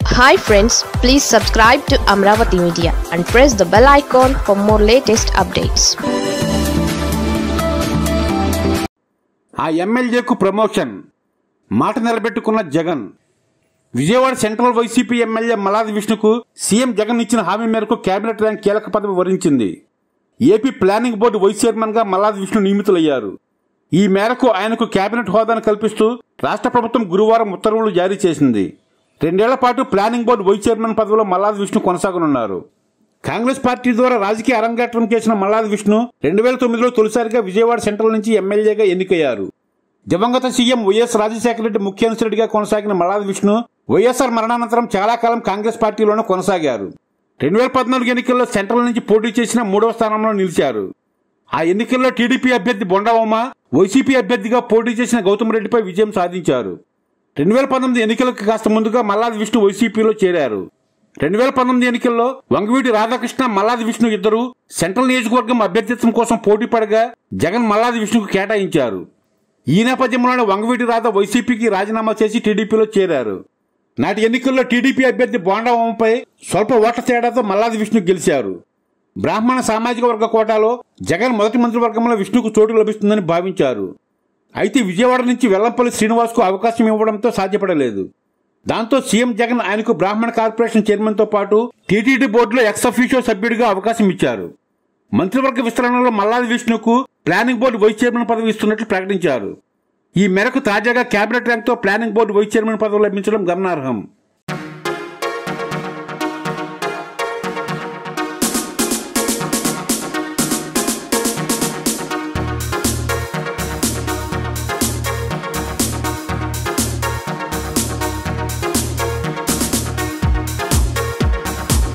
hi friends please subscribe to Amaravati media and press the bell icon for more latest updates ఆ ఎమ్మెల్యేకు promotion మాట నిలబెట్టుకున్న Jagan Vijayawada central YCP MLA Malladi విష్ణుకు CM Jagan ఇచ్చిన హామీ మేరకు కేబినెట్ ర్యాంక్ కీలక పదవి వరించింది AP planning board vice chairman గా మల్లాది విష్ణు నియమితులయ్యారు ఈ మేరకు ఆయనకు కేబినెట్ హోదాను కల్పిస్తూ రాష్ట్ర ప్రభుత్వం గురువారం ఉత్తర్వులు జారీ చేసింది రెండేళ్ల పాటు ప్లానింగ్ బోర్డు వైస్ చైర్మన్ పదవిలో మల్లాది విష్ణు కొనసాగనున్నారు కాంగ్రెస్ పార్టీ ద్వారా రాజకీయ అరంగేట్రం చేసిన మల్లాది విష్ణు రెండు వేల తొమ్మిదిలో తొలిసారిగా విజయవాడ సెంట్రల్ నుంచి ఎమ్మెల్యేగా ఎన్నికయ్యారు దివంగత సీఎం వైఎస్ రాజశేఖర రెడ్డి ముఖ్య అనుచరుడిగా కొనసాగిన మల్లాది విష్ణు వైఎస్ఆర్ మరణానంతరం చాలా కాలం కాంగ్రెస్ పార్టీలోనే కొనసాగారు రెండు వేల పద్నాలుగు ఎన్నికల్లో సెంట్రల్ నుంచి పోటీ చేసిన మూడవ స్థానంలో నిలిచారు ఆ ఎన్నికల్లో టీడీపీ అభ్యర్థి బొండవమ్మ వైసీపీ అభ్యర్థిగా పోటీ చేసిన గౌతమ్ రెడ్డిపై విజయం సాధించారు రెండు వేల పంతొమ్మిది ఎన్నికలకు కాస్త ముందుగా మల్లాది విష్ణు వైసీపీలో చేరారు రెండు వేల పంతొమ్మిది ఎన్నికల్లో వంగవీటి రాధాకృష్ణ మల్లాది విష్ణు ఇద్దరు సెంట్రల్ నియోజకవర్గం అభ్యర్థిత్వం కోసం పోటీ పడగా జగన్ మల్లాది విష్ణుకు కేటాయించారు ఈ నేపథ్యంలోనే వంగవీటి రాధ వైసీపీకి రాజీనామా చేసి టీడీపీలో చేరారు నాటి ఎన్నికల్లో టీడీపీ అభ్యర్థి బోండవమ్మపై స్వల్ప ఓట్ల తేడాతో మల్లాది విష్ణు గెలిచారు బ్రాహ్మణ సామాజిక వర్గ కోటాలో జగన్ మొదటి మంత్రివర్గంలో విష్ణుకు చోటు లభిస్తుందని భావించారు అయితే విజయవాడ నుంచి వెల్లంపల్లి శ్రీనివాస్కు అవకాశం ఇవ్వడంతో సాధ్యపడలేదు దాంతో సీఎం జగన్ ఆయనకు బ్రాహ్మణ కార్పొరేషన్ చైర్మన్తో పాటు టీటీడీ బోర్డులో ఎక్స్ అఫీషియో సభ్యుడిగా అవకాశం ఇచ్చారు మంత్రివర్గ విస్తరణలో మల్లాది విష్ణుకు ప్లానింగ్ బోర్డు వైస్ చైర్మన్ పదవి ఇస్తున్నట్లు ప్రకటించారు ఈ మేరకు తాజాగా కేబినెట్ ర్యాంక్తో ప్లానింగ్ బోర్డు వైస్ చైర్మన్ పదవి లభించడం గమనార్హం